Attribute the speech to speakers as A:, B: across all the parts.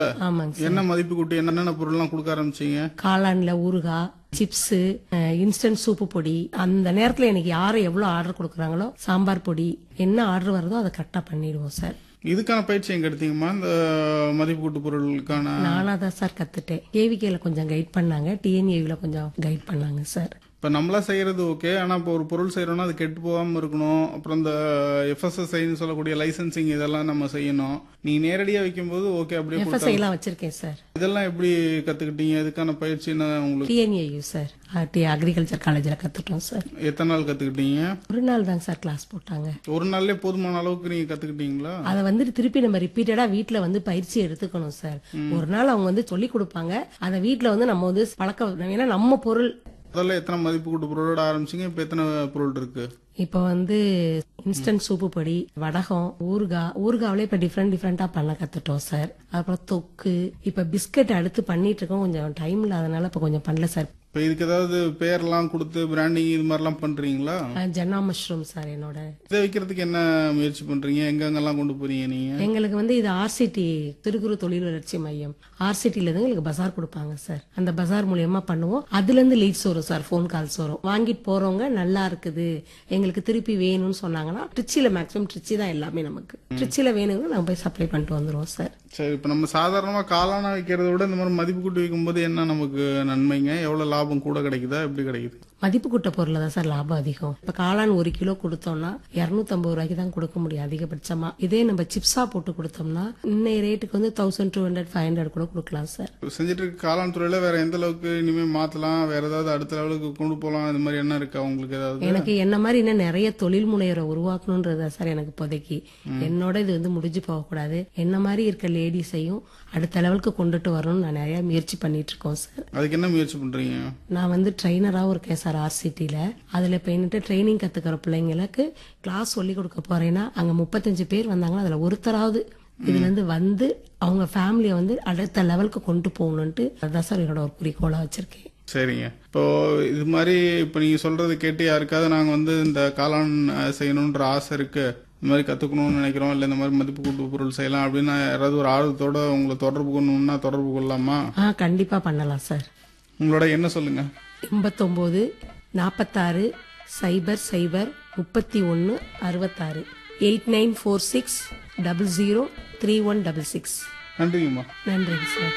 A: ஆமாங்க சார்
B: என்ன மதிப்பு கூட்டி என்னென்ன பொருள்லாம் கொடுக்க ஆரம்பிச்சீங்க
A: காளான்ல ஊறுகாய் சிப்ஸ் இன்ஸ்டன்ட் சூப்பு பொடி அந்த நேரத்துல எனக்கு யாரு எவ்வளவு ஆர்டர் கொடுக்குறாங்களோ சாம்பார் பொடி என்ன ஆர்டர் வருதோ அதை கரெக்டா பண்ணிடுவோம் சார்
B: இதுக்கான பயிற்சி எங்க எடுத்தீங்கம்மா இந்த மதிப்பு கூட்டு பொருளுக்கான
A: நானா தான் சார் கத்துட்டேன் கேவிகேல கொஞ்சம் கைட் பண்ணாங்க டிஎன்ஏவில கொஞ்சம் கைட் பண்ணாங்க சார்
B: இப்ப நம்மளா செய்யறது ஓகே ஆனா இப்போ ஒரு பொருள் செய்யறோம்னா அது கெட்டு போகாம இருக்கணும் அப்புறம் இந்த எஃப்எஸ்எஸ்ஐன்னு சொல்லக்கூடிய லைசன்சிங் இதெல்லாம் நம்ம செய்யணும் நீ நேரடியா வைக்கும்போது ஓகே அப்படியே கொடுத்தா-
A: எஃப்எஸ்ஐ எல்லாம் வச்சிருக்கேன் சார்
B: இதெல்லாம் எப்படி கத்துக்கிட்டீங்க இதுக்கான பயிற்சி என்ன உங்களுக்கு
A: டிஎன்ஏயு சார் அக்ரிகல்ச்சர் காலேஜில் கத்துட்டோம் சார்
B: எத்தனை நாள் கத்துக்கிட்டீங்க
A: ஒரு நாள் தாங்க சார் கிளாஸ் போட்டாங்க
B: ஒரு நாள்லயே போதுமான அளவுக்கு நீங்க கத்துக்கிட்டீங்களா
A: அதை வந்துட்டு திருப்பி நம்ம ரிப்பீட்டடா வீட்ல வந்து பயிற்சி எடுத்துக்கணும் சார் ஒரு நாள் அவங்க வந்து சொல்லி கொடுப்பாங்க அதை வீட்ல வந்து நம்ம வந்து பழக்க ஏன்னா நம்ம பொருள்
B: முதல்ல எத்தனை மதிப்பு கூட்டு பொருளோட ஆரம்பிச்சீங்க இப்ப எத்தனை பொருள் இருக்கு
A: இப்போ வந்து இன்ஸ்டன்ட் சூப்பு பொடி வடகம் ஊறுகாய் ஊறுகாவிலே இப்ப டிஃப்ரெண்ட் டிஃப்ரெண்டா பண்ண கத்துட்டோம் சார் அப்புறம் தொக்கு இப்ப பிஸ்கட் அடுத்து பண்ணிட்டு இருக்கோம் கொஞ்சம் டைம் இல்லாதனால இப்ப கொஞ்சம் பண்ணல சார்
B: இப்ப இதுக்கு ஏதாவது பேர்லாம் கொடுத்து பிராண்டிங் இது மாதிரிலாம் பண்றீங்களா
A: அஹ் ஜன்னா மஷ்ரூம் சார் என்னோட
B: இதை வைக்கிறதுக்கு என்ன முயற்சி பண்றீங்க எங்கெங்கெல்லாம் கொண்டு போறீங்க நீங்க
A: எங்களுக்கு வந்து இது ஆர்சிடி திருக்குறு தொழில் வளர்ச்சி மையம் ஆர்சிடில இருந்து எங்களுக்கு பஜார் கொடுப்பாங்க சார் அந்த பஜார் மூலியமா பண்ணுவோம் அதுல இருந்து லீட்ஸ் வரும் சார் ஃபோன் கால்ஸ் வரும் வாங்கிட்டு போறவங்க நல்லா இருக்குது எங்களுக்கு திருப்பி வேணும்னு சொன்னாங்கன்னா ட்ரிச்சில மேக்ஸிமம் ட்ரிச்சி தான் எல்லாமே நமக்கு ட்ரிச்சில வேணும்னா நாங்க போய் சப்ளை பண்ணிட்டு வந்துருவோம் சார்
B: சரி இப்ப நம்ம சாதாரணமா காளான வைக்கிறத விட இந்த மாதிரி மதிப்பு கூட்டி வைக்கும்போது என்ன நமக்கு நன்மைங்க எவ்வளவு லாபம் கூட கிடைக்குதா எப்படி கிடைக்குது
A: மதிப்பு கூட்ட பொருள்ல தான் சார் லாபம் அதிகம் இப்ப காளான் ஒரு கிலோ கொடுத்தோம்னா 250 ரூபாய்க்கு தான் கொடுக்க முடியும் அதிகபட்சமா இதே நம்ம சிப்ஸா போட்டு கொடுத்தோம்னா இன்னைய ரேட்டுக்கு வந்து thousand two hundred five hundred கூட கொடுக்கலாம் சார்
B: இப்ப செஞ்சுட்டு இருக்க காளான் துறையில வேற எந்த அளவுக்கு இனிமே மாத்தலாம் வேற ஏதாவது அடுத்த லெவலுக்கு கொண்டு போலாம் இந்த மாதிரி என்ன இருக்கா உங்களுக்கு ஏதாவது
A: எனக்கு என்ன மாதிரி இன்னும் நிறைய தொழில் முனைவரை உருவாக்கணும்ன்றத சார் எனக்கு இப்போதைக்கு என்னோட இது வந்து முடிஞ்சு போகக்கூடாது என்ன மாதிரி இருக்க லேடிஸையும் அடுத்த லெவலுக்கு கொண்டுட்டு வரணும்னு நான் நிறைய முயற்சி பண்ணிட்டு இருக்கோம் சார்
B: அதுக்கு என்ன முயற்சி பண்றீங்க
A: நான் வந்து ட்ரைனராகவும் இருக்கேன் சார் ஆர்சிட்டியில் அதில் போயிட்டு ட்ரைனிங் கற்றுக்கிற பிள்ளைங்களுக்கு கிளாஸ் சொல்லி கொடுக்க போறேன்னா அங்கே முப்பத்தஞ்சு பேர் வந்தாங்கன்னா அதில் ஒருத்தராவது இதுலேருந்து வந்து அவங்க ஃபேமிலியை வந்து அடுத்த லெவலுக்கு கொண்டு போகணுன்ட்டு அதுதான் சார் என்னோட ஒரு குறிக்கோளாக வச்சிருக்கேன்
B: சரிங்க இப்போ இது மாதிரி இப்போ நீங்க சொல்றது கேட்டு யாருக்காவது நாங்க வந்து இந்த காளான் அஹ், செய்யணுன்ற ஆசை இருக்கு இந்த மாதிரி கத்துக்கணும்னு நினைக்கிறோம் இல்ல இந்த மாதிரி மதிப்பு கூட்டு பொருள் செய்யலாம் அப்படின்னு யாராவது ஒரு ஆர்வத்தோட உங்களை தொடர்பு கொள்ளணும்னா தொடர்பு கொள்ளலாமா
A: ஆ கண்டிப்பாக பண்ணலாம் சார்
B: உங்களோட என்ன சொல்லுங்க
A: எண்பத்தொம்போது நாற்பத்தாறு சைபர் சைபர் முப்பத்தி ஒன்று அறுபத்தாறு eight nine four six double zero three one double six
B: நன்றிங்கம்மா
A: நன்றிங்க சார்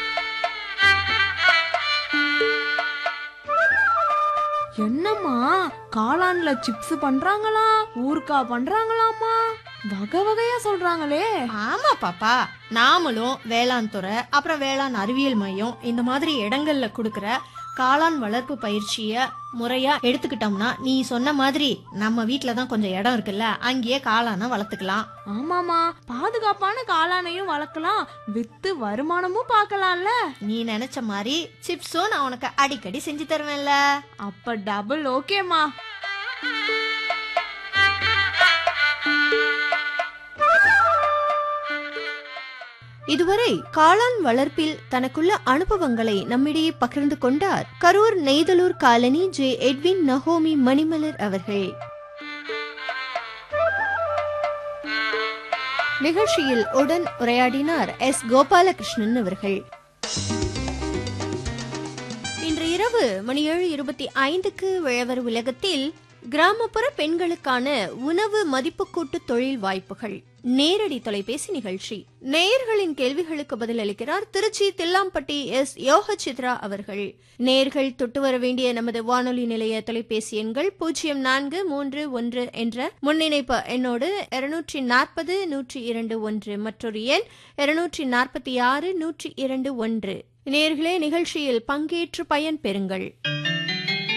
C: என்னம்மா காளான்ல சிப்ஸ் பண்றாங்களா ஊறுகாய் பண்றாங்களாமா வகை வகையா சொல்றாங்களே
D: ஆமா பாப்பா நாமளும் வேளாண் துறை அப்புறம் வேளாண் அறிவியல் மையம் இந்த மாதிரி இடங்கள்ல கொடுக்கற காளான் வளர்ப்பு பயிற்சிய முறையா எடுத்துக்கிட்டோம்னா நீ சொன்ன மாதிரி நம்ம வீட்ல தான் கொஞ்சம் இடம் இருக்குல்ல அங்கேயே காளானை வளர்த்துக்கலாம்
C: ஆமாமா பாதுகாப்பான காளானையும் வளர்க்கலாம் வித்து வருமானமும் பார்க்கலாம்ல
D: நீ நினைச்ச மாதிரி சிப்ஸும் நான் உனக்கு அடிக்கடி செஞ்சு தருவேன்ல
C: அப்ப டபுள் ஓகேமா
D: இதுவரை காளான் வளர்ப்பில் தனக்குள்ள அனுபவங்களை நம்மிடையே பகிர்ந்து கொண்டார் Karur Neythalur colony J Edwin நகோமி மணிமலர் அவர்கள் நிகழ்ச்சியில் உடன் உரையாடினார் எஸ் கோபாலகிருஷ்ணன் அவர்கள் இன்று இரவு மணி ஏழு இருபத்தி ஐந்துக்கு விழவர் உலகத்தில் கிராமப்புற பெண்களுக்கான உணவு மதிப்புக்கூட்டு தொழில் வாய்ப்புகள் நேரடி தொலைபேசி நிகழ்ச்சி நேயர்களின் கேள்விகளுக்கு பதிலளிக்கிறார் திருச்சி தில்லாம்பட்டி எஸ் யோக சித்ரா அவர்கள் நேயர்கள் தொட்டு வர வேண்டிய நமது வானொலி நிலைய தொலைபேசி எண்கள் பூஜ்ஜியம் நான்கு மூன்று ஒன்று என்ற முன்னிணைப்பு எண்ணோடு இருநூற்றி நாற்பது நூற்றி இரண்டு ஒன்று மற்றொரு எண் இருநூற்றி நாற்பத்தி ஆறு நூற்றி இரண்டு ஒன்று நேர்களே நிகழ்ச்சியில் பங்கேற்று பயன் பெறுங்கள்